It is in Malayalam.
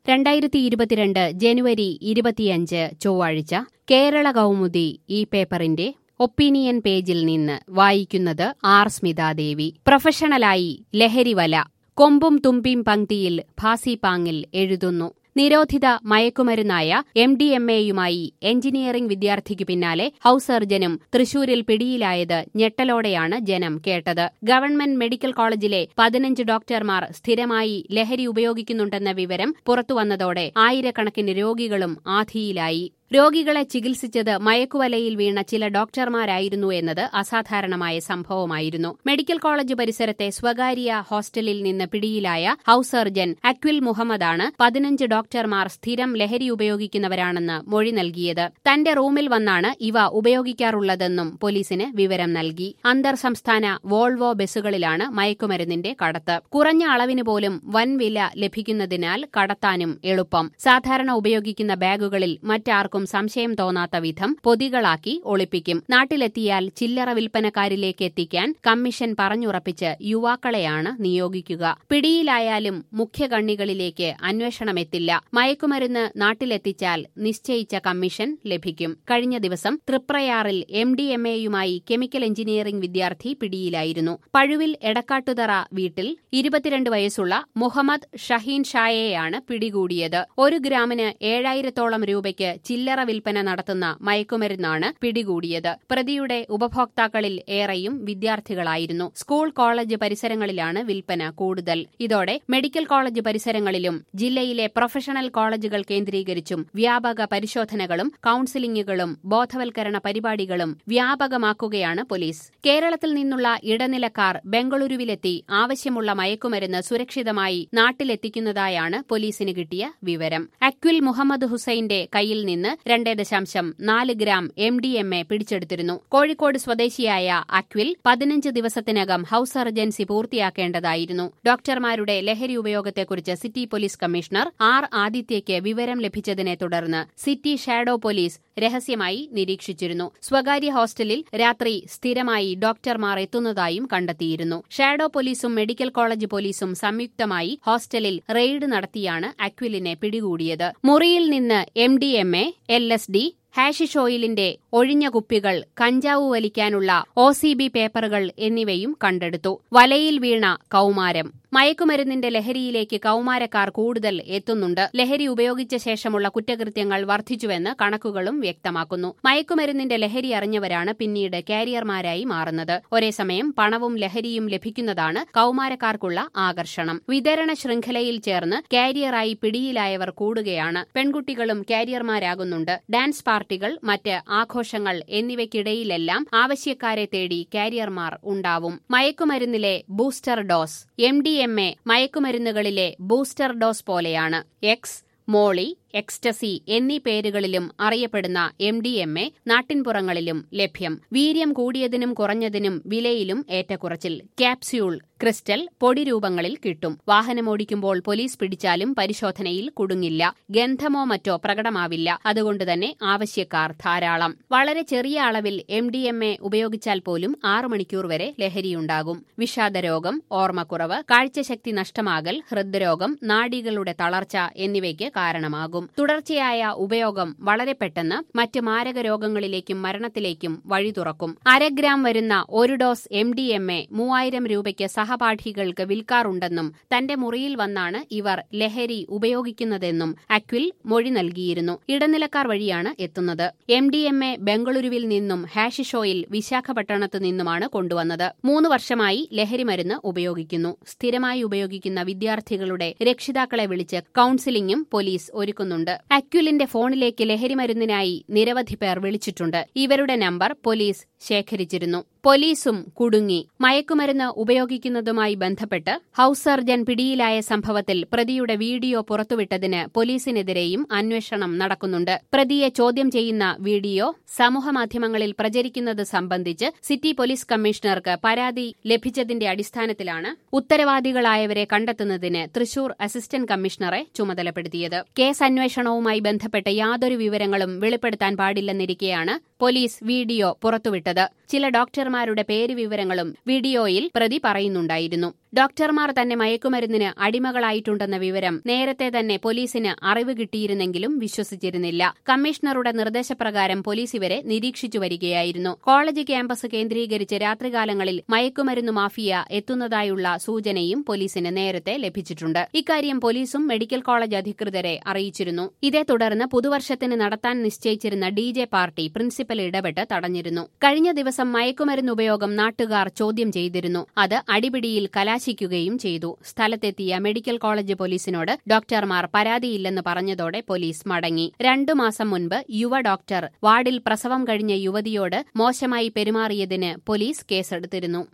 രണ്ടായിരത്തി ഇരുപത്തിരണ്ട് ജനുവരി ഇരുപത്തിയഞ്ച് ചൊവ്വാഴ്ച കേരള കൗമുദി ഈ പേപ്പറിന്റെ ഒപ്പീനിയൻ പേജിൽ നിന്ന് വായിക്കുന്നത് ആർ സ്മിതാദേവി പ്രൊഫഷണലായി ലഹരിവല കൊമ്പും തുമ്പിം പങ്ക്തിയിൽ ഭാസിപാങ്ങിൽ എഴുതുന്നു നിരോധിത മയക്കുമരുന്നായ എം ഡി എം എയുമായി എഞ്ചിനീയറിംഗ് വിദ്യാർത്ഥിക്കു പിന്നാലെ ഹൌസ് സർജനും തൃശൂരിൽ പിടിയിലായത് ഞെട്ടലോടെയാണ് ജനം കേട്ടത് ഗവൺമെന്റ് മെഡിക്കൽ കോളേജിലെ പതിനഞ്ച് ഡോക്ടർമാർ സ്ഥിരമായി ലഹരി ഉപയോഗിക്കുന്നുണ്ടെന്ന വിവരം പുറത്തുവന്നതോടെ ആയിരക്കണക്കിന് രോഗികളും ആധിയിലായി രോഗികളെ ചികിത്സിച്ചത് മയക്കുവലയിൽ വീണ ചില ഡോക്ടർമാരായിരുന്നു എന്നത് അസാധാരണമായ സംഭവമായിരുന്നു മെഡിക്കൽ കോളേജ് പരിസരത്തെ സ്വകാര്യ ഹോസ്റ്റലിൽ നിന്ന് പിടിയിലായ ഹൌസ് സർജൻ അക്വിൽ മുഹമ്മദാണ് പതിനഞ്ച് ഡോക്ടർമാർ സ്ഥിരം ലഹരി ഉപയോഗിക്കുന്നവരാണെന്ന് മൊഴി നൽകിയത് തന്റെ റൂമിൽ വന്നാണ് ഇവ ഉപയോഗിക്കാറുള്ളതെന്നും പോലീസിന് വിവരം നൽകി അന്തർ സംസ്ഥാന വോൾവോ ബസ്സുകളിലാണ് മയക്കുമരുന്നിന്റെ കടത്ത് കുറഞ്ഞ അളവിന് പോലും വൻ വില ലഭിക്കുന്നതിനാൽ കടത്താനും എളുപ്പം സാധാരണ ഉപയോഗിക്കുന്ന ബാഗുകളിൽ മറ്റാർക്കും ആർക്കും സംശയം തോന്നാത്ത വിധം പൊതികളാക്കി ഒളിപ്പിക്കും നാട്ടിലെത്തിയാൽ ചില്ലറ വിൽപ്പനക്കാരിലേക്ക് എത്തിക്കാൻ കമ്മീഷൻ പറഞ്ഞുറപ്പിച്ച് യുവാക്കളെയാണ് നിയോഗിക്കുക പിടിയിലായാലും മുഖ്യകണ്ണികളിലേക്ക് അന്വേഷണമെത്തില്ല മയക്കുമരുന്ന് നാട്ടിലെത്തിച്ചാൽ നിശ്ചയിച്ച കമ്മീഷൻ ലഭിക്കും കഴിഞ്ഞ ദിവസം തൃപ്രയാറിൽ എം ഡി എം എയുമായി കെമിക്കൽ എഞ്ചിനീയറിംഗ് വിദ്യാർത്ഥി പിടിയിലായിരുന്നു പഴുവിൽ എടക്കാട്ടുതറ വീട്ടിൽ ഇരുപത്തിരണ്ട് വയസ്സുള്ള മുഹമ്മദ് ഷഹീൻ ഷായെയാണ് പിടികൂടിയത് ഒരു ഗ്രാമിന് ഏഴായിരത്തോളം രൂപയ്ക്ക് ചില്ലറ വിൽപ്പന നടത്തുന്ന മയക്കുമരുന്നാണ് പിടികൂടിയത് പ്രതിയുടെ ഉപഭോക്താക്കളിൽ ഏറെയും വിദ്യാർത്ഥികളായിരുന്നു സ്കൂൾ കോളേജ് പരിസരങ്ങളിലാണ് വിൽപ്പന കൂടുതൽ ഇതോടെ മെഡിക്കൽ കോളേജ് പരിസരങ്ങളിലും ജില്ലയിലെ പ്രൊഫഷണൽ കോളേജുകൾ കേന്ദ്രീകരിച്ചും വ്യാപക പരിശോധനകളും കൌൺസിലിംഗുകളും ബോധവൽക്കരണ പരിപാടികളും വ്യാപകമാക്കുകയാണ് പോലീസ് കേരളത്തിൽ നിന്നുള്ള ഇടനിലക്കാർ ബംഗളൂരുവിലെത്തി ആവശ്യമുള്ള മയക്കുമരുന്ന് സുരക്ഷിതമായി നാട്ടിലെത്തിക്കുന്നതായാണ് പോലീസിന് കിട്ടിയ വിവരം അക്വിൽ മുഹമ്മദ് ഹുസൈന്റെ കയ്യിൽ നിന്ന് രണ്ട് ദശാംശം നാല് gram M D M A പിടിച്ചെടുത്തിരുന്നു കോഴിക്കോട് സ്വദേശിയായ അക്വിൽ പതിനഞ്ച് ദിവസത്തിനകം ഹൌസ് സർജൻസി പൂർത്തിയാക്കേണ്ടതായിരുന്നു ഡോക്ടർമാരുടെ ലഹരി ഉപയോഗത്തെക്കുറിച്ച് സിറ്റി പോലീസ് കമ്മീഷണർ ആർ ആദിത്യയ്ക്ക് വിവരം ലഭിച്ചതിനെ തുടർന്ന് സിറ്റി ഷാഡോ പോലീസ് രഹസ്യമായി നിരീക്ഷിച്ചിരുന്നു സ്വകാര്യ ഹോസ്റ്റലിൽ രാത്രി സ്ഥിരമായി ഡോക്ടർമാർ എത്തുന്നതായും കണ്ടെത്തിയിരുന്നു ഷാഡോ പോലീസും മെഡിക്കൽ കോളേജ് പോലീസും സംയുക്തമായി ഹോസ്റ്റലിൽ റെയ്ഡ് നടത്തിയാണ് അക്വിലിനെ പിടികൂടിയത് മുറിയിൽ നിന്ന് M D M A L S D hashish ഓയിലിന്റെ ഒഴിഞ്ഞ കുപ്പികൾ കഞ്ചാവ് വലിക്കാനുള്ള ഒ സി ബി പേപ്പറുകൾ എന്നിവയും കണ്ടെടുത്തു വലയിൽ വീണ കൌമാരം മയക്കുമരുന്നിന്റെ ലഹരിയിലേക്ക് കൌമാരക്കാർ കൂടുതൽ എത്തുന്നുണ്ട് ലഹരി ഉപയോഗിച്ച ശേഷമുള്ള കുറ്റകൃത്യങ്ങൾ വർദ്ധിച്ചുവെന്ന് കണക്കുകളും വ്യക്തമാക്കുന്നു മയക്കുമരുന്നിന്റെ ലഹരി അറിഞ്ഞവരാണ് പിന്നീട് കാരിയർമാരായി മാറുന്നത് ഒരേസമയം പണവും ലഹരിയും ലഭിക്കുന്നതാണ് കൌമാരക്കാർക്കുള്ള ആകർഷണം വിതരണ ശൃംഖലയിൽ ചേർന്ന് കാരിയറായി പിടിയിലായവർ കൂടുകയാണ് പെൺകുട്ടികളും കാരിയർമാരാകുന്നുണ്ട് ഡാൻസ് പാർട്ടികൾ മറ്റ് ആഘോഷങ്ങൾ എന്നിവയ്ക്കിടയിലെല്ലാം ആവശ്യക്കാരെ തേടി കാരിയർമാർ ഉണ്ടാവും മയക്കുമരുന്നിലെ booster dose M D M A മയക്കുമരുന്നുകളിലെ ബൂസ്റ്റർ ഡോസ് പോലെയാണ് എക്സ് മോളി എക്സ്റ്റസി എന്നീ പേരുകളിലും അറിയപ്പെടുന്ന എം ഡി എം എ നാട്ടിൻപുറങ്ങളിലും ലഭ്യം വീര്യം കൂടിയതിനും കുറഞ്ഞതിനും വിലയിലും ഏറ്റക്കുറച്ചിൽ ക്യാപ്സ്യൂൾ ക്രിസ്റ്റൽ പൊടി രൂപങ്ങളിൽ കിട്ടും വാഹനമോടിക്കുമ്പോൾ പോലീസ് പിടിച്ചാലും പരിശോധനയിൽ കുടുങ്ങില്ല ഗന്ധമോ മറ്റോ പ്രകടമാവില്ല അതുകൊണ്ട് തന്നെ ആവശ്യക്കാർ ധാരാളം വളരെ ചെറിയ അളവിൽ എം ഡി എം എ ഉപയോഗിച്ചാൽ പോലും ആറു മണിക്കൂർ വരെ ലഹരിയുണ്ടാകും വിഷാദരോഗം ഓർമ്മക്കുറവ് കാഴ്ചശക്തി നഷ്ടമാകൽ ഹൃദ്രോഗം നാഡികളുടെ തളർച്ച എന്നിവയ്ക്ക് കാരണമാകും തുടർച്ചയായ ഉപയോഗം വളരെ പെട്ടെന്ന് മറ്റ് മാരക രോഗങ്ങളിലേക്കും മരണത്തിലേക്കും വഴി തുറക്കും അരഗ്രാം വരുന്ന ഒരു dose M D M A മൂവായിരം രൂപയ്ക്ക് സഹപാഠികൾക്ക് വിൽക്കാറുണ്ടെന്നും തന്റെ മുറിയിൽ വന്നാണ് ഇവർ ലഹരി ഉപയോഗിക്കുന്നതെന്നും അക്വിൽ മൊഴി നൽകിയിരുന്നു ഇടനിലക്കാർ വഴിയാണ് എത്തുന്നത് എം ഡി എം എ ബംഗളൂരുവിൽ നിന്നും ഹാഷിഷോയിൽ വിശാഖപട്ടണത്തു നിന്നുമാണ് കൊണ്ടുവന്നത് മൂന്ന് വർഷമായി ലഹരി മരുന്ന് ഉപയോഗിക്കുന്നു സ്ഥിരമായി ഉപയോഗിക്കുന്ന വിദ്യാർത്ഥികളുടെ രക്ഷിതാക്കളെ വിളിച്ച് കൌൺസിലിംഗും പോലീസ് ഒരുക്കുന്നുണ്ട് അക്യുലിന്റെ ഫോണിലേക്ക് ലഹരി മരുന്നിനായി നിരവധി പേർ വിളിച്ചിട്ടുണ്ട് ഇവരുടെ നമ്പർ പോലീസ് ശേഖരിച്ചിരുന്നു പോലീസും കുടുങ്ങി മയക്കുമരുന്ന് ഉപയോഗിക്കുന്നതുമായി ബന്ധപ്പെട്ട് ഹൌസ് സർജൻ പിടിയിലായ സംഭവത്തിൽ പ്രതിയുടെ വീഡിയോ പുറത്തുവിട്ടതിന് പോലീസിനെതിരെയും അന്വേഷണം നടക്കുന്നുണ്ട് പ്രതിയെ ചോദ്യം ചെയ്യുന്ന വീഡിയോ സമൂഹമാധ്യമങ്ങളിൽ പ്രചരിക്കുന്നത് സംബന്ധിച്ച് സിറ്റി പോലീസ് കമ്മീഷണർക്ക് പരാതി ലഭിച്ചതിന്റെ അടിസ്ഥാനത്തിലാണ് ഉത്തരവാദികളായവരെ കണ്ടെത്തുന്നതിന് തൃശൂർ അസിസ്റ്റന്റ് കമ്മീഷണറെ ചുമതലപ്പെടുത്തിയത് കേസ് അന്വേഷണവുമായി ബന്ധപ്പെട്ട് യാതൊരു വിവരങ്ങളും വെളിപ്പെടുത്താൻ പാടില്ലെന്നിരിക്കെയാണ് പോലീസ് വീഡിയോ പുറത്തുവിട്ടത് ചില ഡോക്ടർമാരുടെ പേര് വിവരങ്ങളും വീഡിയോയിൽ പ്രതി പറയുന്നുണ്ടായിരുന്നു ഡോക്ടർമാർ തന്നെ മയക്കുമരുന്നിന് അടിമകളായിട്ടുണ്ടെന്ന വിവരം നേരത്തെ തന്നെ പോലീസിന് അറിവ് കിട്ടിയിരുന്നെങ്കിലും വിശ്വസിച്ചിരുന്നില്ല കമ്മീഷണറുടെ നിർദ്ദേശപ്രകാരം പോലീസ് ഇവരെ നിരീക്ഷിച്ചു വരികയായിരുന്നു കോളേജ് ക്യാമ്പസ് കേന്ദ്രീകരിച്ച് രാത്രികാലങ്ങളിൽ മയക്കുമരുന്നു മാഫിയ എത്തുന്നതായുള്ള സൂചനയും പോലീസിന് നേരത്തെ ലഭിച്ചിട്ടുണ്ട് ഇക്കാര്യം പോലീസും മെഡിക്കൽ കോളേജ് അധികൃതരെ അറിയിച്ചിരുന്നു ഇതേ തുടർന്ന് പുതുവർഷത്തിന് നടത്താൻ നിശ്ചയിച്ചിരുന്ന ഡി ജെ പാർട്ടി പ്രിൻസിപ്പൽ ഇടപെട്ട് തടഞ്ഞിരുന്നു കഴിഞ്ഞ ദിവസം മയക്കുമരുന്ന് ഉപയോഗം നാട്ടുകാർ ചോദ്യം ചെയ്തിരുന്നു അത് അടിപിടിയിൽ കലാശിക്കുകയും ചെയ്തു സ്ഥലത്തെത്തിയ മെഡിക്കൽ കോളേജ് പോലീസിനോട് ഡോക്ടർമാർ പരാതിയില്ലെന്ന് പറഞ്ഞതോടെ പോലീസ് മടങ്ങി രണ്ടു മാസം മുൻപ് യുവ ഡോക്ടർ വാർഡിൽ പ്രസവം കഴിഞ്ഞ യുവതിയോട് മോശമായി പെരുമാറിയതിന് പോലീസ് കേസെടുത്തിരുന്നു